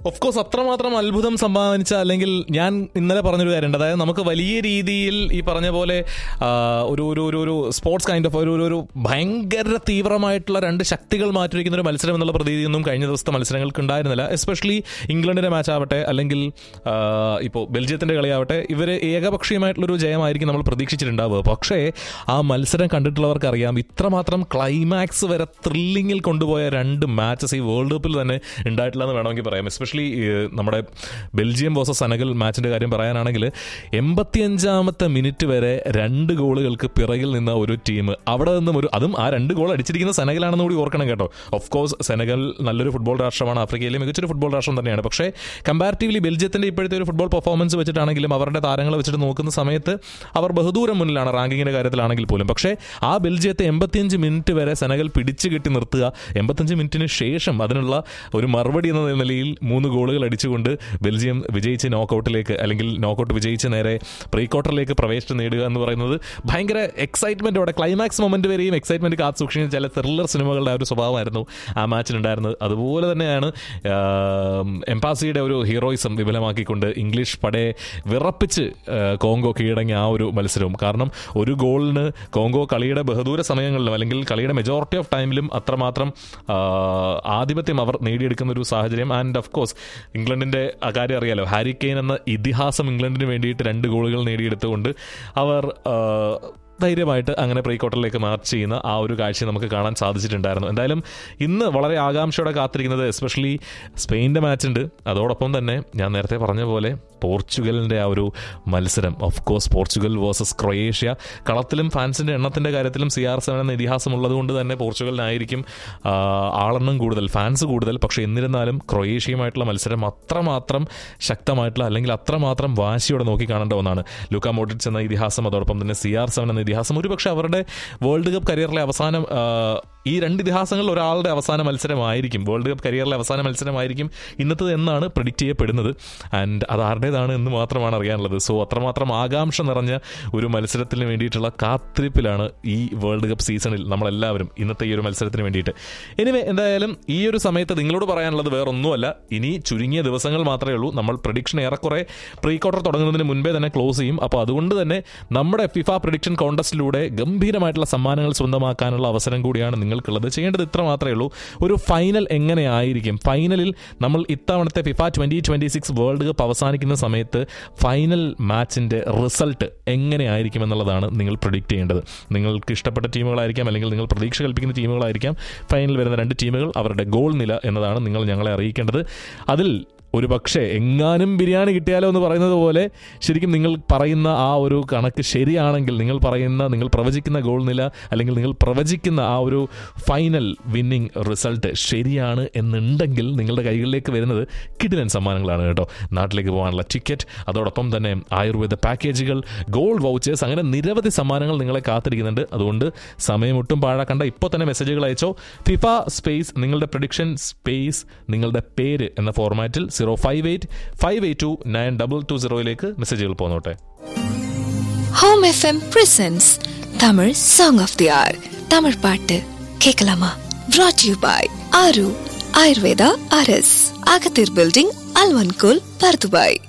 of course അത്രമാത്രം അത്ഭുതം സമ്മാനിച്ച അല്ലെങ്കിൽ ഞാൻ ഇന്നലെ പറഞ്ഞൊരു കാര്യമുണ്ട് അതായത് നമുക്ക് വലിയ രീതിയിൽ ഈ പറഞ്ഞ പോലെ ആ, ഒരു ഒരു ഒരു ഒരു സ്പോർട്സ് കൈൻഡ് ഓഫ് ഒരു ഒരു ഒരു ഭയങ്കര തീവ്രമായിട്ടുള്ള രണ്ട് ശക്തികൾ മാറ്റിവെക്കുന്ന ഒരു മത്സരം എന്നുള്ള പ്രതീതിയൊന്നും കഴിഞ്ഞ ദിവസത്തെ മത്സരങ്ങൾക്ക് ഉണ്ടായിരുന്നില്ല എസ്പെഷ്യലി ഇംഗ്ലണ്ടിന്റെ മാച്ച് ആവട്ടെ അല്ലെങ്കിൽ ഇപ്പോൾ ബെൽജിയത്തിന്റെ കളിയാവട്ടെ ഇവർ ഏകപക്ഷീയമായിട്ടുള്ളൊരു ജയമായിരിക്കും നമ്മൾ പ്രതീക്ഷിച്ചിട്ടുണ്ടാവുക പക്ഷേ ആ മത്സരം കണ്ടിട്ടുള്ളവർക്ക് അറിയാം ഇത്രമാത്രം ക്ലൈമാക്സ് വരെ ത്രില്ലിങ്ങിൽ കൊണ്ടുപോയ രണ്ട് മാച്ചസ് ഈ വേൾഡ് കപ്പിൽ തന്നെ ഉണ്ടായിട്ടില്ല എന്ന് വേണമെങ്കിൽ പറയാം എസ്പെഷ്യലി നമ്മുടെ ബെൽജിയം വേഴ്സസ് സെനഗൽ മാച്ചിന്റെ കാര്യം പറയാനാണെങ്കിൽ എൺപത്തിയഞ്ചാമത്തെ മിനിറ്റ് വരെ രണ്ട് ഗോളുകൾക്ക് പിറകിൽ നിന്ന ഒരു ടീം അവിടെ നിന്നും ഒരു അതും ആ രണ്ട് ഗോൾ അടിച്ചിരിക്കുന്ന സെനഗലാണെന്ന് കൂടി ഓർക്കണം കേട്ടോ ഓഫ് കോഴ്സ് സെനഗൽ നല്ലൊരു ഫുട്ബോൾ രാഷ്ട്രമാണ് ആഫ്രിക്കയിലെ മികച്ചൊരു ഫുട്ബോൾ രാഷ്ട്രം തന്നെയാണ് പക്ഷേ കമ്പാരിറ്റീവ്ലി ബെൽജിയത്തിന്റെ ഇപ്പോഴത്തെ ഒരു ഫുട്ബോൾ പെർഫോമൻസ് വെച്ചിട്ടാണെങ്കിലും അവരുടെ താരങ്ങളെ വെച്ചിട്ട് നോക്കുന്ന സമയത്ത് അവർ ബഹുദൂരം മുന്നിലാണ് റാങ്കിങ്ങിന്റെ കാര്യത്തിലാണെങ്കിൽ പോലും പക്ഷേ ആ ബെൽജിയത്തെ എൺപത്തിയഞ്ച് മിനിറ്റ് വരെ സെനഗൽ പിടിച്ചു കെട്ടി നിർത്തുക എൺപത്തഞ്ച് മിനിറ്റിന് ശേഷം അതിനുള്ള ഒരു മറുപടി എന്ന നിലയിൽ മൂന്ന് ഗോളുകൾ അടിച്ചുകൊണ്ട് ബെൽജിയം വിജയിച്ച് നോക്കൌട്ടിലേക്ക് അല്ലെങ്കിൽ നോക്കൌട്ട് വിജയിച്ച് നേരെ പ്രീ ക്വാർട്ടറിലേക്ക് പ്രവേശനം നേടുക എന്ന് പറയുന്നത് ഭയങ്കര എക്സൈറ്റ്മെന്റോടെ ക്ലൈമാക്സ് മൊമെന്റ് വരെയും എക്സൈറ്റ്മെന്റ് കാത്തു സൂക്ഷിക്കുന്ന ചില ത്രില്ലർ സിനിമകളുടെ ആ ഒരു സ്വഭാവമായിരുന്നു ആ മാച്ചിനുണ്ടായിരുന്നത് അതുപോലെ തന്നെയാണ് ആം, എംപാസിയുടെ ഒരു ഹീറോയിസം വിപുലമാക്കിക്കൊണ്ട് ഇംഗ്ലീഷ് പടയെ വിറപ്പിച്ച് ആ, കോങ്കോ കീഴടങ്ങിയ ആ ഒരു മത്സരവും കാരണം ഒരു ഗോളിന് കോങ്കോ കളിയുടെ ബഹദൂര സമയങ്ങളിലും അല്ലെങ്കിൽ കളിയുടെ മെജോറിറ്റി ഓഫ് ടൈമിലും അത്രമാത്രം ആ, ആധിപത്യം അവർ നേടിയെടുക്കുന്ന ഒരു സാഹചര്യം ആൻഡ് ഓഫ് കോഴ്സ് ഇംഗ്ലണ്ടിന്റെ ആ കാര്യം അറിയാലോ ഹാരി കെയ്ൻ എന്ന ഇതിഹാസം ഇംഗ്ലണ്ടിന് വേണ്ടിയിട്ട് രണ്ട് ഗോളുകൾ നേടിയെടുത്തുകൊണ്ട് അവർ ആ, ധൈര്യമായിട്ട് അങ്ങനെ പ്രീ ക്വാർട്ടറിലേക്ക് മാർച്ച് ചെയ്യുന്ന ആ ഒരു കാഴ്ച നമുക്ക് കാണാൻ സാധിച്ചിട്ടുണ്ടായിരുന്നു എന്തായാലും ഇന്ന് വളരെ ആകാംക്ഷയോടെ കാത്തിരിക്കുന്നത് എസ്പെഷ്യലി സ്പെയിൻ്റെ മാച്ച് ഉണ്ട് അതോടൊപ്പം തന്നെ ഞാൻ നേരത്തെ പറഞ്ഞ പോലെ പോർച്ചുഗലിൻ്റെ ആ ഒരു മത്സരം of course Portugal versus Croatia കളത്തിലും ഫാൻസിൻ്റെ എണ്ണത്തിൻ്റെ കാര്യത്തിലും സി ആർ സെവൻ എന്ന ഇതിഹാസമുള്ളത് കൊണ്ട് തന്നെ പോർച്ചുഗലിനായിരിക്കും ആ, ആളെണ്ണം കൂടുതൽ ഫാൻസ് കൂടുതൽ പക്ഷേ എന്നിരുന്നാലും ക്രൊയേഷ്യയുമായിട്ടുള്ള മത്സരം അത്രമാത്രം ശക്തമായിട്ടുള്ള അല്ലെങ്കിൽ അത്രമാത്രം വാശിയോടെ നോക്കി കാണേണ്ട ഒന്നാണ് ലൂക്ക മോഡിറ്റ്സ് എന്ന ഇതിഹാസം അതോടൊപ്പം തന്നെ സി ആർ സെവൻ എന്ന ഇതിഹാസം ഒരുപക്ഷെ അവരുടെ വേൾഡ് കപ്പ് കരിയറിലെ അവസാനം ആ, ഈ രണ്ട് ഇതിഹാസങ്ങളിൽ ഒരാളുടെ അവസാന മത്സരമായിരിക്കും വേൾഡ് കപ്പ് കരിയറിലെ അവസാന മത്സരമായിരിക്കും ഇന്നത്തത് എന്നാണ് പ്രിഡിക്റ്റ് ചെയ്യപ്പെടുന്നത് ആൻഡ് അത് ആരുടേതാണ് എന്ന് മാത്രമാണ് അറിയാനുള്ളത് സോ അത്രമാത്രം ആകാംക്ഷ നിറഞ്ഞ ഒരു മത്സരത്തിന് വേണ്ടിയിട്ടുള്ള കാത്തിരിപ്പിലാണ് ഈ വേൾഡ് കപ്പ് സീസണിൽ നമ്മളെല്ലാവരും ഇന്നത്തെ ഈ ഒരു മത്സരത്തിന് വേണ്ടിയിട്ട് എനിവേ എന്തായാലും ഈ ഒരു സമയത്ത് നിങ്ങളോട് പറയാനുള്ളത് വേറൊന്നുമല്ല ഇനി ചുരുങ്ങിയ ദിവസങ്ങൾ മാത്രമേ ഉള്ളൂ നമ്മൾ പ്രഡിക്ഷൻ ഏറെക്കുറെ പ്രീ ക്വാർട്ടർ തുടങ്ങുന്നതിന് മുൻപേ തന്നെ ക്ലോസ് ചെയ്യും അപ്പോൾ അതുകൊണ്ട് തന്നെ നമ്മുടെ ഫിഫ പ്രഡിക്ഷൻ കോൺടെസ്റ്റിലൂടെ ഗംഭീരമായിട്ടുള്ള സമ്മാനങ്ങൾ സ്വന്തമാക്കാനുള്ള അവസരം കൂടിയാണ് നിങ്ങൾക്കുള്ളത് ചെയ്യേണ്ടത് ഇത്ര മാത്രമേ ഉള്ളൂ ഒരു ഫൈനൽ എങ്ങനെയായിരിക്കും ഫൈനലിൽ നമ്മൾ ഇത്തവണത്തെ FIFA twenty twenty six world cup അവസാനിക്കുന്ന സമയത്ത് ഫൈനൽ മാച്ചിന്റെ റിസൾട്ട് എങ്ങനെയായിരിക്കും എന്നുള്ളതാണ് നിങ്ങൾ പ്രഡിക്റ്റ് ചെയ്യേണ്ടത് നിങ്ങൾക്ക് ഇഷ്ടപ്പെട്ട ടീമുകളായിരിക്കാം അല്ലെങ്കിൽ നിങ്ങൾ പ്രതീക്ഷ കൽപ്പിക്കുന്ന ടീമുകളായിരിക്കാം ഫൈനലിൽ വരുന്ന രണ്ട് ടീമുകൾ അവരുടെ ഗോൾ നില എന്നതാണ് നിങ്ങൾ ഞങ്ങളെ അറിയിക്കേണ്ടത് അതിൽ ഒരു പക്ഷേ എങ്ങാനും ബിരിയാണി കിട്ടിയാലോ എന്ന് പറയുന്നത് പോലെ ശരിക്കും നിങ്ങൾ പറയുന്ന ആ ഒരു കണക്ക് ശരിയാണെങ്കിൽ നിങ്ങൾ പറയുന്ന നിങ്ങൾ പ്രവചിക്കുന്ന ഗോൾ നില അല്ലെങ്കിൽ നിങ്ങൾ പ്രവചിക്കുന്ന ആ ഒരു ഫൈനൽ വിന്നിംഗ് റിസൾട്ട് ശരിയാണ് എന്നുണ്ടെങ്കിൽ നിങ്ങളുടെ കൈകളിലേക്ക് വരുന്നത് കിടിലൻ സമ്മാനങ്ങളാണ് കേട്ടോ നാട്ടിലേക്ക് പോകാനുള്ള ടിക്കറ്റ് അതോടൊപ്പം തന്നെ ആയുർവേദ പാക്കേജുകൾ ഗോൾഡ് വൗച്ചേഴ്സ് അങ്ങനെ നിരവധി സമ്മാനങ്ങൾ നിങ്ങളെ കാത്തിരിക്കുന്നുണ്ട് അതുകൊണ്ട് സമയം ഒട്ടും പാഴാക്കണ്ട ഇപ്പോൾ തന്നെ മെസ്സേജുകൾ അയച്ചോ ഫിഫ സ്പേസ് നിങ്ങളുടെ പ്രഡിക്ഷൻ സ്പേസ് നിങ്ങളുടെ പേര് എന്ന ഫോർമാറ്റിൽ zero five eight five eight two nine double two സീറോയിലേക്ക് മെസ്സേജുകൾ പോന്നോട്ടെ home FM presents Tamil song of the hour Tamil பாட்டு கேட்கலாமா brought you by Aaru Ayurveda ஆர்எஸ் அகத்தீர் பில்டிங் அல்வன்கோல் பர்துபாய்